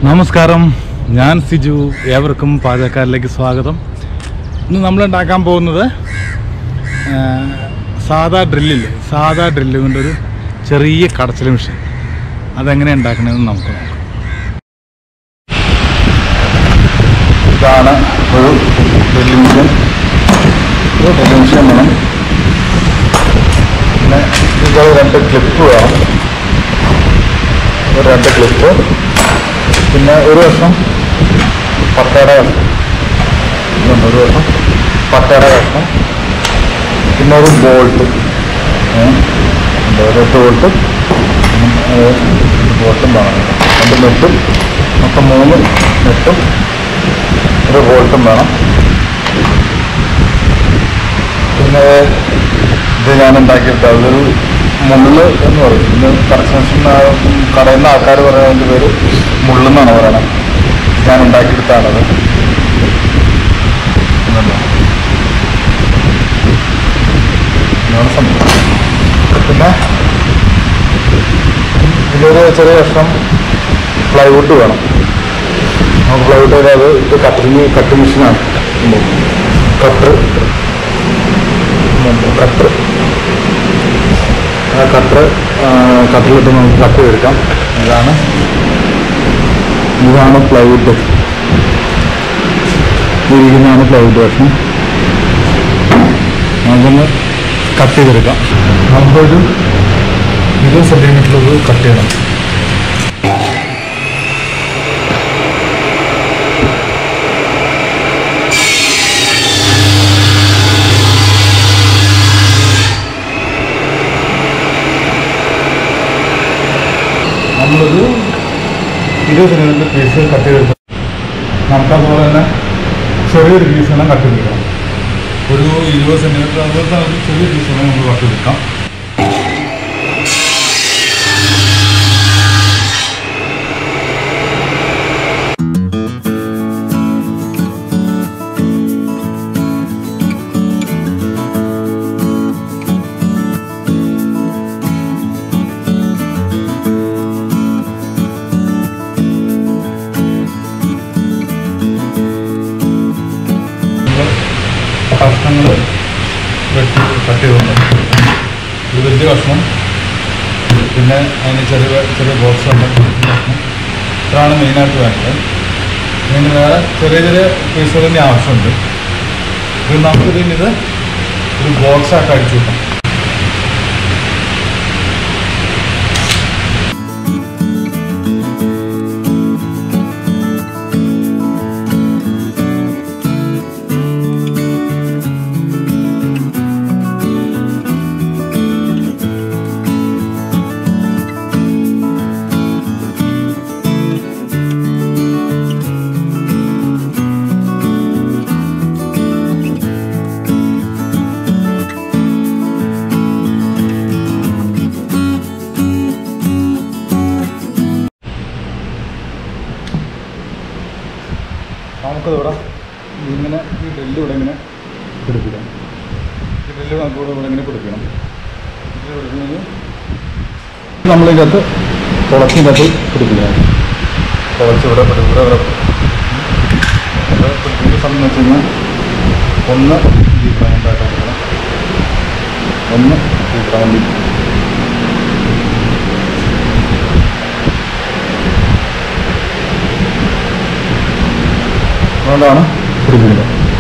നമസ്കാരം ഞാൻ സിജു ഏവർക്കും പാചകക്കാരിലേക്ക് സ്വാഗതം ഇന്ന് നമ്മൾ ഉണ്ടാക്കാൻ പോകുന്നത് ആ, സാധാ ഡ്രില്ലില്ലേ സാധാ ഡ്രില്ല് കൊണ്ടൊരു ചെറിയ കടച്ചൽ മെഷീൻ അതെങ്ങനെ ഉണ്ടാക്കണമെന്ന് നമുക്ക് നോക്കാം ഇതാണ് ഒരു ഡ്രില്ലിംഗ് മെഷീൻ ഒരു ഡ്രില്ലിംഗ് മെഷീൻ വേണം പിന്നെ ഇതുപോലെ രണ്ട് ക്ലിപ്പ് വേണം ഒരു രണ്ട് ക്ലിപ്പ് പിന്നെ ഒരു വർഷം പട്ടയുടെ കഷ്ണം ഇതുണ്ട് ഒരു വർഷം പട്ടയുടെ കഷ്ണം പിന്നെ ഒരു ബോൾട്ട് ഒരൊറ്റ ബോൾട്ട് ബോൾട്ടും വേണം രണ്ട് നെറ്റും മൊത്തം മൂന്ന് നെറ്റും ഒരു ബോൾട്ടും വേണം പിന്നെ ഇത് ഞാൻ ഉണ്ടാക്കിയെടുത്ത അതൊരു മുള്ള് എന്ന് പറയും ഇത് കറക്ഷൻ കടയിൽ നിന്ന് ആൾക്കാർ പറയുന്നതിൻ്റെ പേര് മുള്ളെന്നാണ് പറയണത് ഞാൻ ഉണ്ടാക്കിയെടുത്താണത് ഇതുണ്ടോ? ഇതാണ് സംഭവം പിന്നെ ഇതിലൊരു ചെറിയ കഷ്ണം പ്ലൈവുഡ് വേണം ആ പ്ലൈവുഡ് അത് ഇത് കട്ടിങ് കട്ട് മെഷീനാണ് കട്ടർ കട്ടർ ആ കട്ടർ കട്ടറിലിട്ട് നമുക്ക് കട്ട് ചെയ്തെടുക്കാം ഇതാണ് ഇതാണ് പ്ലൈവുഡ് ഇരിക്കുന്നതാണ് പ്ലൈവുഡ് കഷ്ണം നമുക്കൊന്ന് കട്ട് ചെയ്തെടുക്കാം നമുക്കൊരു ഇരുപത് സെൻറ്റിമീറ്റർ കട്ട് ചെയ്യണം നമ്മളൊരു ഇരുപത് സെൻറ്റിമീറ്റർ പീസ് കട്ട് ചെയ്തെടുക്കാം നമുക്കതുപോലെ തന്നെ ചെറിയൊരു പീസ് എല്ലാം കട്ട് ചെയ്തെടുക്കണം ഒരു ഇരുപത് സെൻറ്റിമീറ്റർ അതുപോലത്തെ ഒരു ചെറിയ പീസ് എല്ലാം നമുക്ക് കട്ട് ചെയ്തെടുക്കാം നമ്മൾ കഷ്ണങ്ങൾ വെട്ടി കട്ട് ചെയ്തുകൊണ്ട് ഒരു വലിയ കഷ്ണം പിന്നെ അതിന് ചെറിയ ചെറിയ ബോക്സ് ഉണ്ട് കഷ്ണം ഇത്രയാണ് മെയിനായിട്ട് വേണ്ടത് പിന്നെ വേറെ ചെറിയ ചെറിയ പീസുകളിൻ്റെ ആവശ്യമുണ്ട് ഇത് നമുക്ക് പിന്നെ ഇത് ഒരു ബോക്സാക്കി അടിച്ചു കിട്ടാം നമുക്കിതിവിടെ ഇങ്ങനെ ഈ ഡ്രില്ല് ഇവിടെ ഇങ്ങനെ പിടിപ്പിക്കാം ഈ ഡ്രില്ല് നമുക്ക് ഇവിടെ ഇവിടെ ഇങ്ങനെ പിടിക്കണം ഇത് പിടിക്കുന്നത് നമ്മളിതിനകത്ത് തുളച്ചിൻ്റെ അകത്ത് പിടിപ്പിക്കണം തുളച്ച് ഇവിടെ പിടി- ഇവിടെ ഇവിടെ ഇവിടെ പിടിപ്പിക്കുന്ന സമയം എന്ന് വെച്ച് കഴിഞ്ഞാൽ ഒന്ന് ഈ ഗ്രൗണ്ടായിട്ട് എടുക്കണം ഒന്ന് ഈ ഗ്രൗണ്ടിൽ അതുകൊണ്ടാണ് പിടിപ്പിക്കുന്നത്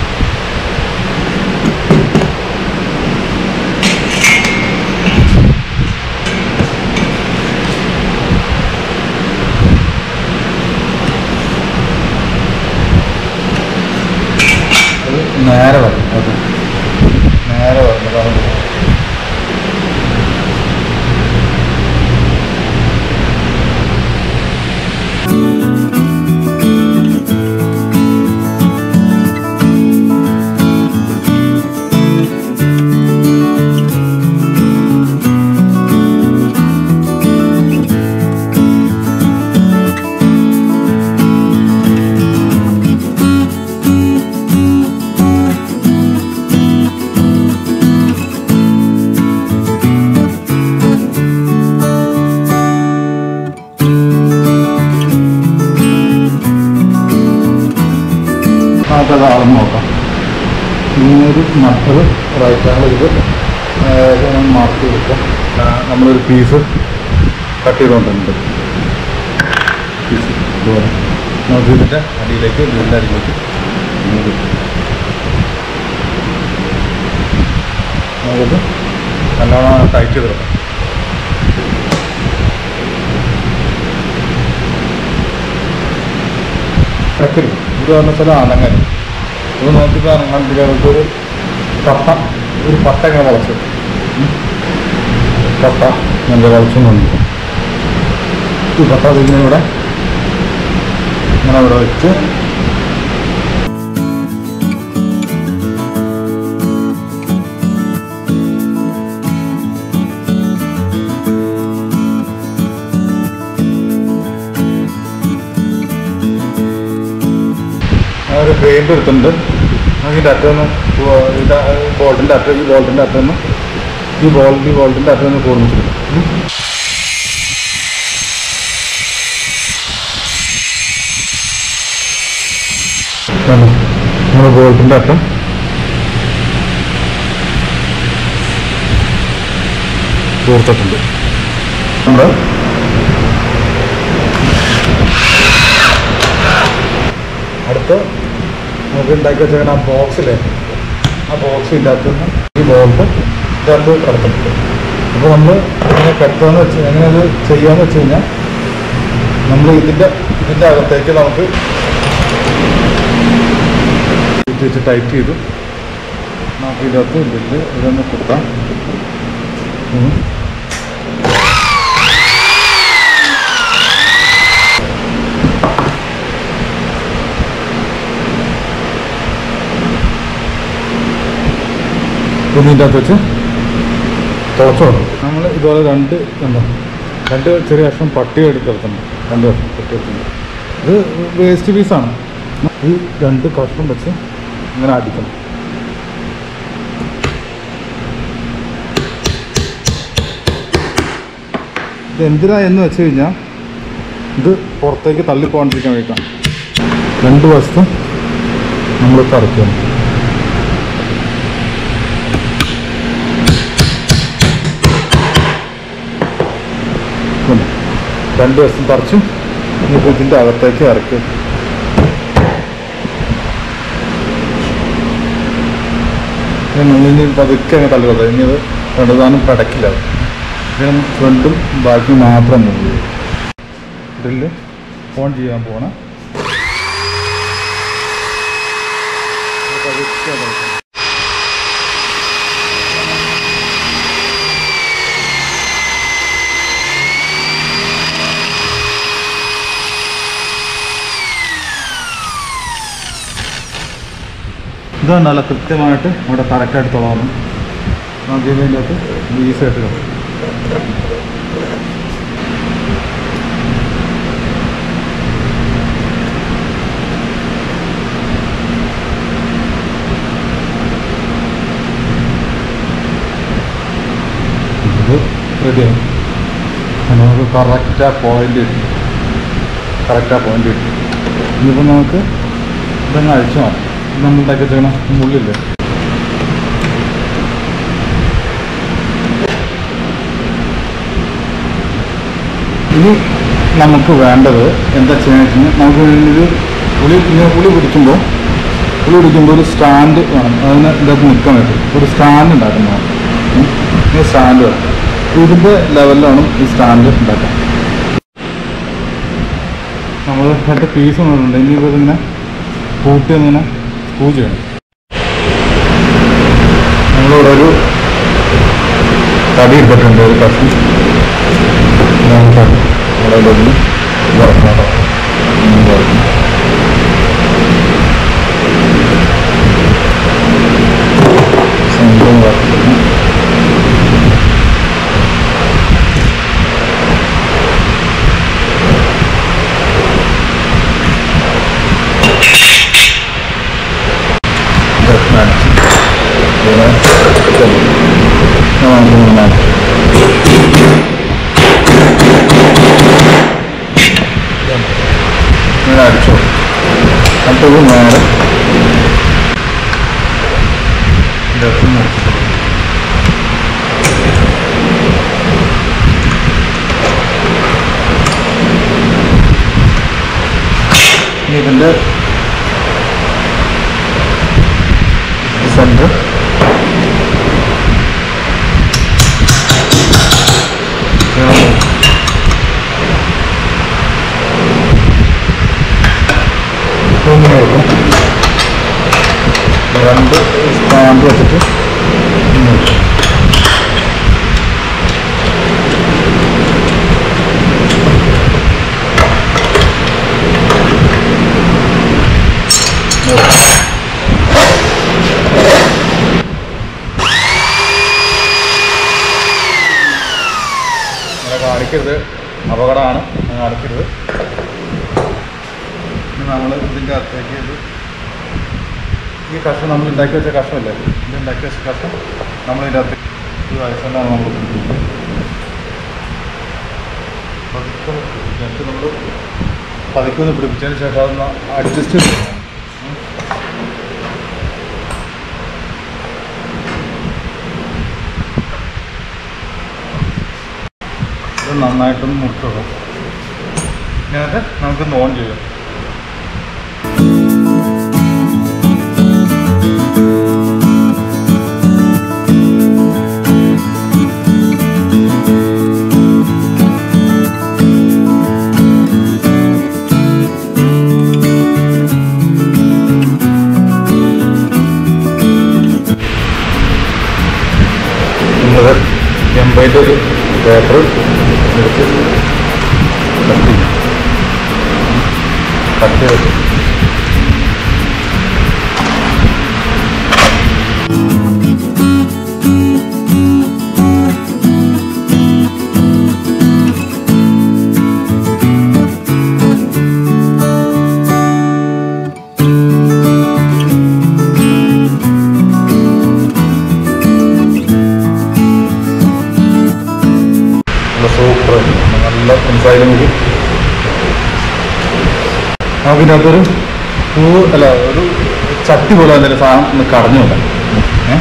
അത് നേരെ വരും അത് നേരെ വരുന്നതാണ് ഇത്. അത് അളന്ന് നോക്കാം ഇങ്ങനൊരു മറ്റൊരു റൈറ്റ് ആംഗിൾ ഇത് മാർക്ക് കൊടുക്കാം ആ, നമ്മളൊരു പീസ് കട്ട് ചെയ്തുകൊണ്ടുണ്ട് പീസ് ഇതുപോലെ നമുക്ക് ഇതിൻ്റെ അടിയിലേക്ക് ഇതിൻ്റെ അടിയിലേക്ക് ഇങ്ങനെ ഇടും. നമുക്കത് നല്ലോണം ടൈറ്റ് ചെയ്ത് കൊടുക്കാം കിടക്കൽ ഇത് പറഞ്ഞ വെച്ചാൽ അനങ്ങൽ ഇത് നോക്കിയിട്ട് അനങ്ങാണ്ടില്ല നമുക്കൊരു കപ്പ ഒരു പട്ട ഇങ്ങനെ വളച്ചു കപ്പ നല്ല വളച്ചു നോക്കി ഈ കപ്പ ഇതിങ്ങനെ ഇവിടെ ഇങ്ങനെ ഇവിടെ വെച്ച് ആ ഒരു ഗ്രൈൻഡർ എടുത്തിട്ടുണ്ട് നമുക്ക് ഇതിൻ്റെ അറ്റൊന്ന് ഇത് ബോൾട്ടിൻ്റെ അറ്റ ഈ ബോൾട്ടിൻ്റെ അറ്റൊന്ന് ഈ ബോൾ ഈ ബോൾട്ടിൻ്റെ അറ്റൊന്ന് കൂർമ്മിച്ചിട്ടുണ്ട് നമ്മൾ ബോൾട്ടിൻ്റെ അറ്റം കൂർത്തിട്ടുണ്ട് നമ്മൾ അടുത്ത് നമുക്ക് ഉണ്ടാക്കി വെച്ചേക്കുന്ന ആ ബോക്സിലെ ആ ബോക്സ് ഇതിനകത്ത് നിന്ന് ഈ ബോൾട്ട് ഇതിനകത്ത് കിടക്കുന്നുണ്ട് അപ്പോൾ നമ്മൾ എങ്ങനെ കിടത്തുകയെന്ന് വെച്ച് എങ്ങനെ അത് ചെയ്യാന്ന് വെച്ച് കഴിഞ്ഞാൽ നമ്മൾ ഇതിൻ്റെ ഇതിൻ്റെ അകത്തേക്ക് നമുക്ക് ഇത് വെച്ച് ടൈറ്റ് ചെയ്തു നമുക്ക് ഇതിനകത്ത് ഇതിൽ ഇതൊന്ന് കൊടുക്കാം ഉം. കുഞ്ഞിൻ്റെ അകത്ത് വെച്ച് തുളച്ചു കൊടുക്കും നമ്മൾ ഇതുപോലെ രണ്ട് എന്താ രണ്ട് ചെറിയ കഷ്ണം പട്ടി എടുത്തിട്ടുണ്ട് രണ്ട് കഷ്ണം പട്ടി എടുത്തിട്ടുണ്ട് ഇത് വേസ്റ്റ് പീസാണ് ഈ രണ്ട് കഷ്ണം വെച്ച് ഇങ്ങനെ അടിക്കണം ഇത് എന്തിനാ എന്ന് വെച്ച് കഴിഞ്ഞാൽ ഇത് പുറത്തേക്ക് തള്ളിപ്പോകാണ്ടിരിക്കാൻ വേണ്ടിയിട്ടാണ് രണ്ട് വശത്തും നമ്മൾ കറക്കണം ഉണ്ട്. രണ്ട് വശം തറച്ചു ഇനിയിപ്പോൾ ഇതിൻ്റെ അകത്തേക്ക് ഇറക്കി ഇനി പതുക്കെ അങ്ങ് തള്ളുന്നത് ഇനി അത് രണ്ടുതാനും പടക്കില്ല ഇതിന് ഫ്രണ്ടും ബാക്കി മാത്രം മൂവ് ചെയ്യും ഡ്രില്ല് ഓൺ ചെയ്യാൻ പോണ പതുക്കെ തുറക്കണം. ഇത് നല്ല കൃത്യമായിട്ട് അവിടെ കറക്റ്റായിട്ട് തുളാണ് നമുക്ക് ഇതിൻ്റെ അകത്ത് ഈസായിട്ട് കിട്ടും ഇത് റെഡിയായി നമുക്ക് കറക്റ്റ് ആ പോയിന്റ് കിട്ടും കറക്റ്റ് ആ പോയിന്റ് കിട്ടും ഇനിയിപ്പോൾ നമുക്ക് ഇതങ്ങ് അഴിച്ചു മാറ്റാം ഇത് നമ്മൾ ഉണ്ടാക്കി വെച്ചേക്കണ മുള്ളില്ലേ ഇനി നമുക്ക് വേണ്ടത് എന്താ ചെയ്യുന്നത് വെച്ച് കഴിഞ്ഞാൽ നമുക്ക് ഇത് ഉളി ഇങ്ങനെ ഉളി പിടിക്കുമ്പോൾ ഉളി പിടിക്കുമ്പോൾ ഒരു സ്റ്റാൻഡ് വേണം അതിന് ഇതിനകത്ത് നിൽക്കാൻ പറ്റും ഒരു സ്റ്റാൻഡ് ഉണ്ടാക്കുന്നതാണ് ഉം. ഈ സ്റ്റാൻഡ് വേണം ഇതിൻ്റെ ലെവലിലാണ് ഈ സ്റ്റാൻഡ് ഉണ്ടാക്കാൻ നമ്മൾ രണ്ട് പീസ് വന്നിട്ടുണ്ട് ഇനിയിപ്പോൾ ഇതിങ്ങനെ കൂട്ടി ഇങ്ങനെ സ്ക്രൂ ചെയ്യണം നമ്മളിവിടെ ഒരു തടി എടുത്തിട്ടുണ്ട് ഒരു കഷ്ണം ഇതാണ് തടി ഇവിടെ ഒന്ന് വറക്കണം കേട്ടോ ഒന്ന് വറക്കണം സംഭവം വറക്കണം Deathmatch. ആ മൂന്ന് മാച്ച് ഇങ്ങനെ അടിച്ചോ എന്നിട്ട് ഇത് നേരെ ഇതിൻ്റെ അകത്ത് മുറിച്ചിട്ടുണ്ട് ഇനി ഇതിൻ്റെ സെൻറ്റർ ഇങ്ങനെ വെക്കും രണ്ട് സ്റ്റാൻഡ് വെച്ചിട്ട് ഇങ്ങനെ വെക്കും. അങ്ങനെ കാണിക്കരുത് അപകടമാണ് അങ്ങനെ കാണിക്കരുത് ഇനി നമ്മൾ ഇതിൻ്റെ അകത്തേക്ക് ഇത് ഈ കഷ്ണം നമ്മൾ ഉണ്ടാക്കി വെച്ച കഷ്ണമല്ലേ ഇത് ഉണ്ടാക്കി വെച്ച കഷ്ണം നമ്മൾ ഇതിൻ്റെ അകത്ത് ഈ വയസ്സെല്ലാം നമ്മൾ പിടിക്കുന്നത്. പതുക്കെ ഒന്ന് പിടിക്കുക. എന്നിട്ട് നമ്മൾ പതുക്കെ ഒന്ന് പിടിപ്പിച്ചതിന് ശേഷം അതൊന്ന് അഡ്ജസ്റ്റ് ചെയ്യണം ഇത് നന്നായിട്ടൊന്ന് മുട്ടുള്ളൂ എന്നിട്ട് നമുക്ക് ഓൺ ചെയ്യാം നമ്മളത് എൺപതിൻ്റെ ഒരു പേപ്പർ എടുത്ത് കട്ട് ചെയ്യും കട്ട് ചെയ്ത് നല്ല സൂപ്പർ നല്ല ഇൻസൈഡിൽ കൂടി നമുക്കിതിനകത്തൊരു പൂ അല്ല ഒരു ചട്ടി പോലെ എന്തെങ്കിലും സാധനം ഒന്ന് കടഞ്ഞു വെക്കാം ഏ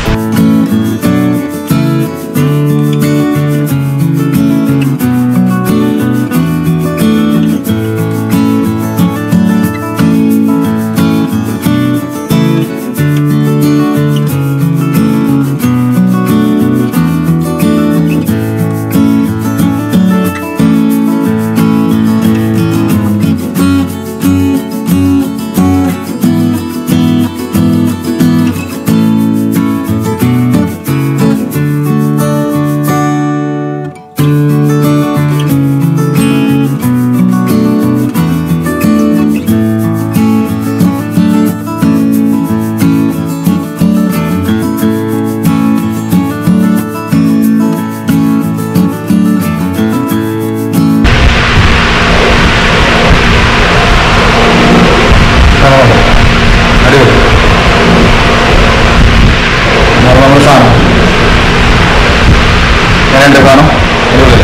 കാണാമല്ലോ അടിപൊളി ഇതാണ് നമ്മുടെ സാധനം എങ്ങനെയുണ്ട് സാധനം അടിപൊളി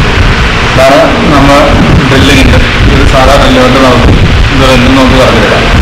ഇതാണ് നമ്മൾ ഡ്രില്ലിങ്ങിൻ്റെ ഇത് സാധാ ഡ്രില്ലുകൊണ്ട് നമുക്ക് ഇത് എന്തെന്ന് നമുക്ക് പറഞ്ഞു തരാം